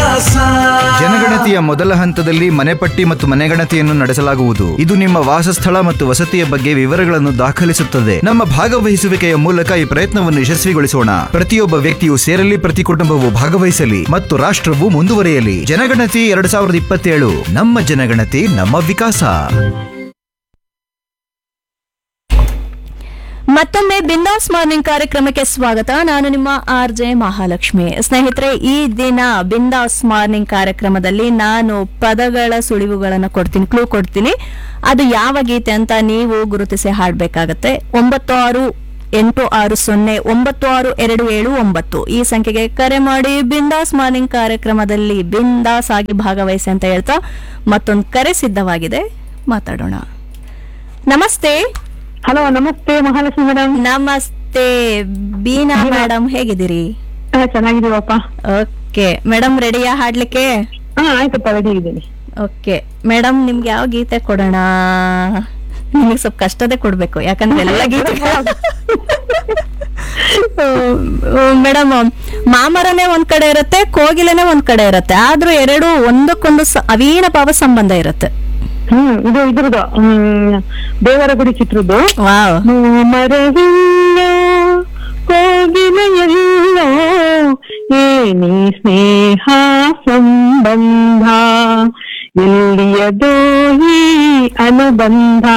ವಿಕಾಸ ಜನಗಣತಿಯ ಮೊದಲ ಹಂತದಲ್ಲಿ ಮನೆಪಟ್ಟಿ ಮತ್ತು ಮನೆಗಣತಿಯನ್ನು ನಡೆಸಲಾಗುವುದು ಇದು ನಿಮ್ಮ ವಾಸಸ್ಥಳ ಮತ್ತು ವಸತಿಯ ಬಗ್ಗೆ ವಿವರಗಳನ್ನು ದಾಖಲಿಸುತ್ತದೆ ನಮ್ಮ ಭಾಗವಹಿಸುವಿಕೆಯ ಮೂಲಕ ಈ ಪ್ರಯತ್ನವನ್ನು ಯಶಸ್ವಿಗೊಳಿಸೋಣ ಪ್ರತಿಯೊಬ್ಬ ವ್ಯಕ್ತಿಯು ಸೇರಲಿ ಪ್ರತಿ ಕುಟುಂಬವು ಭಾಗವಹಿಸಲಿ ಮತ್ತು ರಾಷ್ಟ್ರವು ಮುಂದುವರಿಯಲಿ ಜನಗಣತಿ ಎರಡ್ ಸಾವಿರದ ಇಪ್ಪತ್ತೇಳು ನಮ್ಮ ಜನಗಣತಿ ನಮ್ಮ ವಿಕಾಸ ಮತ್ತೊಮ್ಮೆ ಬಿಂದಾಸ್ ಮಾರ್ನಿಂಗ್ ಕಾರ್ಯಕ್ರಮಕ್ಕೆ ಸ್ವಾಗತ ನಾನು ನಿಮ್ಮ ಆರ್ ಜೆ ಮಹಾಲಕ್ಷ್ಮಿ ಸ್ನೇಹಿತರೆ ಈ ದಿನ ಬಿಂದಾಸ್ ಮಾರ್ನಿಂಗ್ ಕಾರ್ಯಕ್ರಮದಲ್ಲಿ ನಾನು ಪದಗಳ ಸುಳಿವುಗಳನ್ನು ಕೊಡ್ತೀನಿ ಕ್ಲೂ ಕೊಡ್ತೀನಿ ಅದು ಯಾವ ಗೀತೆ ಅಂತ ನೀವು ಗುರುತಿಸಿ ಹಾಡಬೇಕಾಗತ್ತೆ ಒಂಬತ್ತು ಆರು ಎಂಟು ಆರು ಸೊನ್ನೆ ಒಂಬತ್ತು ಆರು ಎರಡು ಏಳು ಒಂಬತ್ತು ಈ ಸಂಖ್ಯೆಗೆ ಕರೆ ಮಾಡಿ ಬಿಂದಾಸ್ ಮಾರ್ನಿಂಗ್ ಕಾರ್ಯಕ್ರಮದಲ್ಲಿ ಬಿಂದಾಸ್ ಆಗಿ ಭಾಗವಹಿಸಿ ಅಂತ ಹೇಳ್ತಾ ಮತ್ತೊಂದು ಕರೆ ಸಿದ್ಧವಾಗಿದೆ ಮಾತಾಡೋಣ ನಮಸ್ತೆ ಹಲೋ ನಮಸ್ತೆ ಮಹಾಲಕ್ಷ್ಮಿ ಮೇಡಮ್ ನಮಸ್ತೆ ಬೀನಾ ಮೇಡಮ್ ಹೇಗಿದ್ದೀರಿ ಚೆನ್ನಾಗಿದೀವಪ್ಪ ಓಕೆ ಮೇಡಮ್ ರೆಡಿಯಾ ಹಾಡ್ಲಿಕ್ಕೆ ಹಾ ಆಯ್ತಪ್ಪ ರೆಡಿ ಇದ್ದೀನಿ ಓಕೆ ಮೇಡಮ್ ನಿಮ್ಗೆ ಯಾವ ಗೀತೆ ಕೊಡೋಣ ನಿಮಗೆ ಸ್ವಲ್ಪ ಕಷ್ಟದೇ ಕೊಡ್ಬೇಕು ಯಾಕಂದ್ರೆ ಎಲ್ಲ ಗೀತೆ ಮೇಡಮ್ ಮಾಮರನೇ ಒಂದ್ ಕಡೆ ಇರುತ್ತೆ ಕೋಗಿಲೆನೇ ಒಂದ್ ಕಡೆ ಇರುತ್ತೆ ಆದ್ರೂ ಎರಡು ಒಂದಕ್ಕೊಂದು ಸ- ಅವಿನಾಭಾವ ಸಂಬಂಧ ಇರುತ್ತೆ ಹ್ಮ್ ಇದು ಇದ್ರದ್ದು ಹ್ಮ್ ದೇವರ ಗುಡಿ ಚಿತ್ರದ್ದು ವಾವ್ ಮರವಿಲ್ಲ ಕೋಗಿಲೆಯಲ್ಲ ಏನಿ ಸ್ನೇಹ ಸಂಬಂಧ ಎಲ್ಲಿಯದೋ ಈ ಅನುಬಂಧ